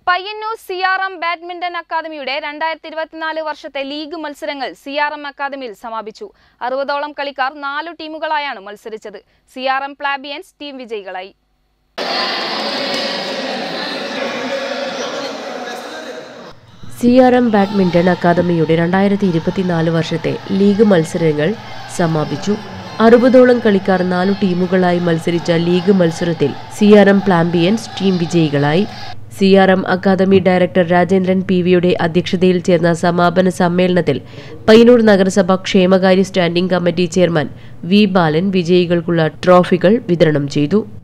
Payyanur C R M badminton അക്കാദമിയുടെ രണ്ടായിരത്തി ഇരുപത്തിനാല് വർഷത്തെ ലീഗ് മത്സരങ്ങൾ സി ആർ എം അക്കാദമിയിൽ സമാപിച്ചു അറുപതോളം കളിക്കാർ നാലു ടീമുകളായാണ് മത്സരിച്ചത് സി ആർ എം പ്ലാബിയൻസ് ടീം വിജയികളായി സി ആർ എം ബാഡ്മിന്റൺ അക്കാദമിയുടെ രണ്ടായിരത്തി ഇരുപത്തിനാല് വർഷത്തെ ലീഗ് മത്സരങ്ങൾ സമാപിച്ചു അറുപതോളം കളിക്കാർ നാലു ടീമുകളായി മത്സരിച്ച ലീഗ് മത്സരത്തിൽ സി ആർ എം പ്ലാംബിയൻസ് ടീം വിജയികളായി C R M academy director Rajendran P വിയുടെ അധ്യക്ഷതയിൽ ചേർന്ന സമാപന സമ്മേളനത്തിൽ പയ്യന്നൂർ നഗരസഭ ക്ഷേമകാര്യ standing committee chairman V Balan വിജയികൾക്കുള്ള ട്രോഫികൾ വിതരണം ചെയ്തു